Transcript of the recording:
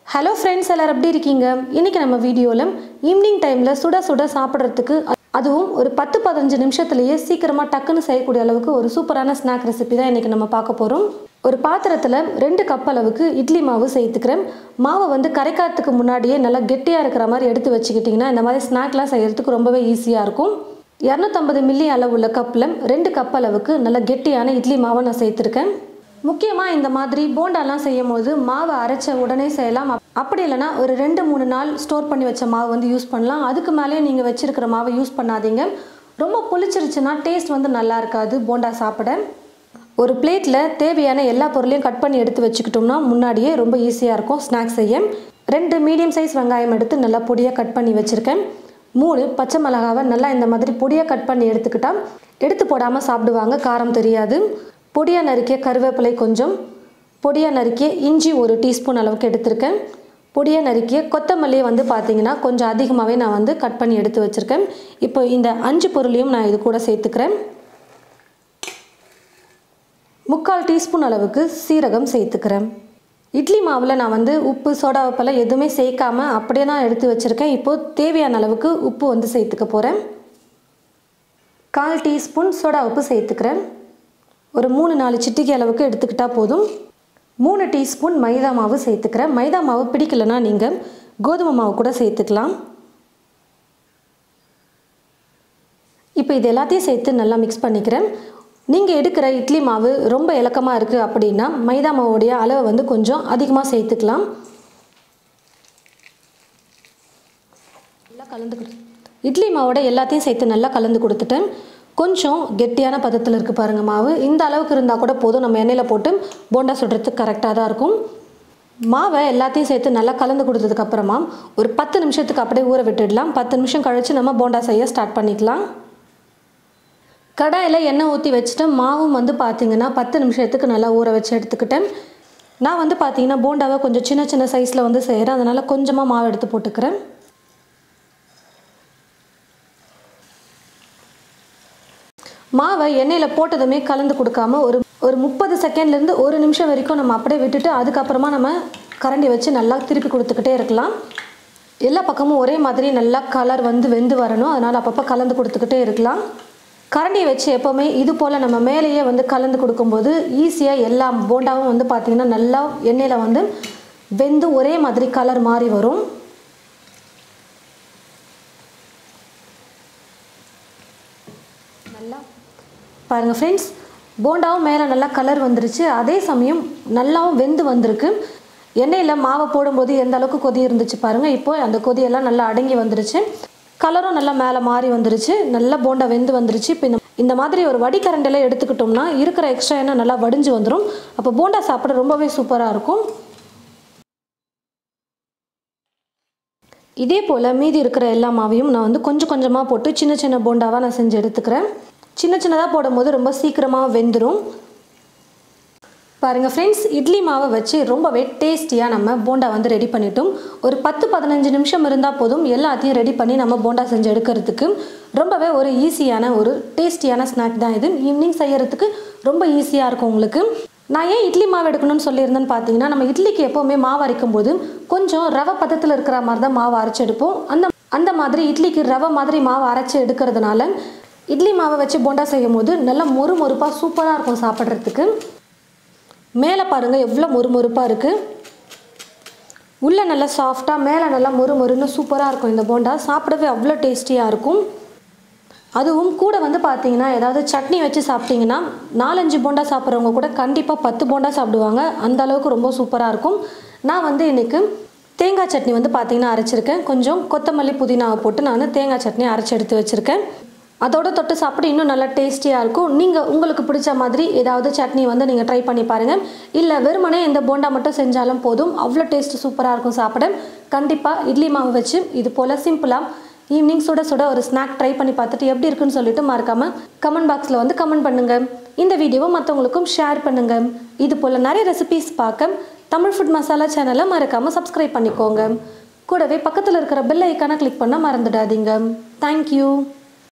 hello friends எல்லாரும் எப்படி இருக்கீங்க இன்றைக்கி நம்ம வீடியோவில் ஈவினிங் டைமில் சுட சுட சாப்பிட்றதுக்கு அதுவும் ஒரு பத்து பதினஞ்சு நிமிஷத்துலேயே சீக்கிரமாக டக்குன்னு செய்யக்கூடிய அளவுக்கு ஒரு சூப்பரான ஸ்நாக் ரெசிபி தான் இன்றைக்கி நம்ம பார்க்க போகிறோம் ஒரு பாத்திரத்தில் ரெண்டு கப் அளவுக்கு இட்லி மாவு சேர்த்துக்கிறேன் மாவை வந்து கரைக்காததுக்கு முன்னாடியே நல்லா கெட்டியாக இருக்கிற மாதிரி எடுத்து வச்சுக்கிட்டிங்கன்னா இந்த மாதிரி ஸ்நாக்லாம் செய்கிறதுக்கு ரொம்பவே ஈஸியாக இருக்கும் இரநூத்தம்பது மில்லி அளவுள்ள கப்பில் ரெண்டு கப் அளவுக்கு நல்ல கெட்டியான இட்லி மாவை நான் சேர்த்துருக்கேன் முக்கியமாக இந்த மாதிரி போண்டாலாம் செய்யும் போது மாவை அரைச்ச உடனே செய்யலாம் அப்- அப்படி இல்லைன்னா ஒரு ரெண்டு மூணு நாள் ஸ்டோர் பண்ணி வச்ச மாவு வந்து யூஸ் பண்ணலாம் அதுக்கு மேலே நீங்கள் வச்சிருக்கிற மாவை யூஸ் பண்ணாதீங்க ரொம்ப புளிச்சிருச்சுன்னா டேஸ்ட் வந்து நல்லா இருக்காது போண்டா சாப்பிட ஒரு பிளேட்டில் தேவையான எல்லா பொருளையும் கட் பண்ணி எடுத்து வச்சுக்கிட்டோம்னா முன்னாடியே ரொம்ப ஈஸியாக இருக்கும் ஸ்நாக்ஸ் செய்ய ரெண்டு மீடியம் சைஸ் வெங்காயம் எடுத்து நல்லா பொடியாக கட் பண்ணி வச்சுருக்கேன் மூணு பச்சை மிளகாவை நல்லா இந்த மாதிரி பொடியாக கட் பண்ணி எடுத்துக்கிட்டா எடுத்து போடாமல் சாப்பிடுவாங்க காரம் தெரியாது பொடியாக நறுக்கிய கருவேப்பிலை கொஞ்சம் பொடியாக நறுக்கிய இஞ்சி ஒரு டீஸ்பூன் அளவுக்கு எடுத்திருக்கேன் பொடியாக நறுக்கிய கொத்தமல்லியை வந்து பார்த்தீங்கன்னா கொஞ்சம் அதிகமாகவே நான் வந்து கட் பண்ணி எடுத்து வச்சுருக்கேன் இப்போ இந்த அஞ்சு பொருளையும் நான் இது கூட சேர்த்துக்கிறேன் முக்கால் டீஸ்பூன் அளவுக்கு சீரகம் சேர்த்துக்கிறேன் இட்லி மாவில் நான் வந்து உப்பு சோடா உப்பெல்லாம் எதுவுமே சேர்க்காம அப்படியே நான் எடுத்து வச்சுருக்கேன் இப்போது தேவையான அளவுக்கு உப்பு வந்து சேர்த்துக்க போகிறேன் கால் டீஸ்பூன் சோடா உப்பு சேர்த்துக்கிறேன் ஒரு மூணு நாலு சிட்டிகை அளவுக்கு எடுத்துக்கிட்டால் போதும் மூணு டீஸ்பூன் மைதா மாவு சேர்த்துக்கிறேன் மைதா மாவு பிடிக்கலனா நீங்கள் கோதுமை மாவு கூட சேர்த்துக்கலாம் இப்போ இது எல்லாத்தையும் சேர்த்து நல்லா மிக்ஸ் பண்ணிக்கிறேன் நீங்கள் எடுக்கிற இட்லி மாவு ரொம்ப இலக்கமாக இருக்குது அப்படின்னா மைதா மாவுடைய அளவை வந்து கொஞ்சம் அதிகமாக சேர்த்துக்கலாம் நல்லா கலந்து கொடு இட்லி மாவோட எல்லாத்தையும் சேர்த்து நல்லா கலந்து கொடுத்துட்டேன் கொஞ்சம் கெட்டியான பதத்தில் இருக்குது பாருங்கள் மாவு இந்த அளவுக்கு இருந்தால் கூட போதும் நம்ம எண்ணெயில் போட்டு போண்டா சுடுறதுக்கு கரெக்டாக தான் இருக்கும் மாவை எல்லாத்தையும் சேர்த்து நல்லா கலந்து கொடுத்ததுக்கப்புறமா ஒரு பத்து நிமிஷத்துக்கு அப்படியே ஊற விட்டுடலாம் பத்து நிமிஷம் கழித்து நம்ம போண்டா செய்ய ஸ்டார்ட் பண்ணிக்கலாம் கடாயில் எண்ணெய் ஊற்றி வச்சுட்டு மாவும் வந்து பார்த்தீங்கன்னா பத்து நிமிஷத்துக்கு நல்லா ஊற வச்சு எடுத்துக்கிட்டேன் நான் வந்து பார்த்தீங்கன்னா போண்டாவை கொஞ்சம் சின்ன சின்ன சைஸில் வந்து செய்கிறேன் அதனால் கொஞ்சமாக மாவு எடுத்து போட்டுக்கிறேன் மாவை எண்ணெயில் போட்டதுமே கலந்து கொடுக்காம ஒரு ஒரு முப்பது செகண்ட்லேருந்து ஒரு நிமிஷம் வரைக்கும் நம்ம அப்படியே விட்டுட்டு அதுக்கப்புறமா நம்ம கரண்டி வச்சு நல்லா திருப்பி கொடுத்துக்கிட்டே இருக்கலாம் எல்லா பக்கமும் ஒரே மாதிரி நல்லா கலர் வந்து வெந்து வரணும் அதனால் அப்பப்போ கலந்து கொடுத்துக்கிட்டே இருக்கலாம் கரண்டியை வச்சு எப்போவுமே இது போல் நம்ம மேலேயே வந்து கலந்து கொடுக்கும்போது ஈஸியாக எல்லா போண்டாவும் வந்து பார்த்திங்கன்னா நல்லா எண்ணெயில் வந்து வெந்து ஒரே மாதிரி கலர் மாறி வரும் நல்லா பாருங்கள் ஃப்ரெண்ட்ஸ் போண்டாவும் மேலே நல்லா கலர் வந்துருச்சு அதே சமயம் நல்லாவும் வெந்து வந்திருக்கு எண்ணெயில் மாவை போடும்போது எந்த அளவுக்கு கொதி இருந்துச்சு பாருங்கள் இப்போ அந்த கொதியெல்லாம் நல்லா அடங்கி வந்துருச்சு கலரும் நல்லா மேலே மாறி வந்துருச்சு நல்லா போண்டா வெந்து வந்துருச்சு இப்போ இந்த இந்த மாதிரி ஒரு வடிகரண்டில் எடுத்துக்கிட்டோம்னா இருக்கிற எக்ஸ்ட்ரா எண்ணெய் நல்லா வடிஞ்சு வந்துடும் அப்போ போண்டா சாப்பிட ரொம்பவே சூப்பராக இருக்கும் இதே போல் மீதி இருக்கிற எல்லா மாவையும் நான் வந்து கொஞ்சம் கொஞ்சமாக போட்டு சின்ன சின்ன போண்டாவாக நான் செஞ்சு எடுத்துக்கிறேன் சின்ன சின்னதாக போடும்போது ரொம்ப சீக்கிரமாக வெந்துடும் பாருங்கள் ஃப்ரெண்ட்ஸ் இட்லி மாவை வச்சு ரொம்பவே டேஸ்டியாக நம்ம போண்டா வந்து ரெடி பண்ணிட்டோம் ஒரு பத்து பதினஞ்சு நிமிஷம் இருந்தால் போதும் எல்லாத்தையும் ரெடி பண்ணி நம்ம போண்டா செஞ்சு எடுக்கிறதுக்கு ரொம்பவே ஒரு ஈஸியான ஒரு டேஸ்டியான ஸ்நாக் தான் இது ஈவினிங் செய்யறதுக்கு ரொம்ப ஈஸியாக இருக்கும் உங்களுக்கு நான் ஏன் இட்லி மாவு எடுக்கணும்னு சொல்லியிருந்தேன்னு பார்த்தீங்கன்னா நம்ம இட்லிக்கு எப்போவுமே மாவு அரைக்கும் போது கொஞ்சம் ரவை பதத்தில் இருக்கிற மாதிரி தான் மாவு அரைச்சி எடுப்போம் அந்த அந்த மாதிரி இட்லிக்கு ரவை மாதிரி மாவு அரைச்சி எடுக்கிறதுனால இட்லி மாவை வச்சு போண்டா செய்யும் போது நல்லா மொறு மொறுப்பாக சூப்பராக இருக்கும் சாப்பிட்றதுக்கு மேலே பாருங்கள் எவ்வளோ மொறுமொறுப்பாக இருக்குது உள்ளே நல்லா சாஃப்டாக மேலே நல்லா மொறு மொறுன்னு சூப்பராக இருக்கும் இந்த போண்டா சாப்பிடவே அவ்வளோ டேஸ்டியாக இருக்கும் அதுவும் கூட வந்து பார்த்தீங்கன்னா ஏதாவது சட்னி வச்சு சாப்பிட்டீங்கன்னா நாலஞ்சு போண்டா சாப்பிட்றவங்க கூட கண்டிப்பாக பத்து போண்டா சாப்பிடுவாங்க அந்த அளவுக்கு ரொம்ப சூப்பராக இருக்கும் நான் வந்து இன்றைக்கி தேங்காய் சட்னி வந்து பார்த்தீங்கன்னா அரைச்சிருக்கேன் கொஞ்சம் கொத்தமல்லி புதினாவை போட்டு நான் தேங்காய் சட்னி அரைச்சி எடுத்து வச்சுருக்கேன் அதோட தொட்டு சாப்பிட இன்னும் நல்லா டேஸ்டியாக இருக்கும் நீங்கள் உங்களுக்கு பிடிச்ச மாதிரி ஏதாவது சட்னி வந்து நீங்கள் ட்ரை பண்ணி பாருங்கள் இல்லை வெறுமனே இந்த போண்டா மட்டும் செஞ்சாலும் போதும் அவ்வளோ டேஸ்ட் சூப்பராக இருக்கும் சாப்பிட கண்டிப்பாக இட்லி மாவு வச்சு இது போல் சிம்பிளாக ஈவினிங் சுட சுட ஒரு ஸ்நாக் ட்ரை பண்ணி பார்த்துட்டு எப்படி இருக்குன்னு சொல்லிட்டு மறக்காமல் கமெண்ட் பாக்ஸில் வந்து கமெண்ட் பண்ணுங்கள் இந்த வீடியோவை மற்றவங்களுக்கும் ஷேர் பண்ணுங்கள் இது போல் நிறைய ரெசிபீஸ் பார்க்க தமிழ் ஃபுட் மசாலா சேனலை மறக்காமல் சப்ஸ்கிரைப் பண்ணிக்கோங்க கூடவே பக்கத்தில் இருக்கிற பெல் ஐக்கானை கிளிக் பண்ண மறந்துடாதீங்க தேங்க்யூ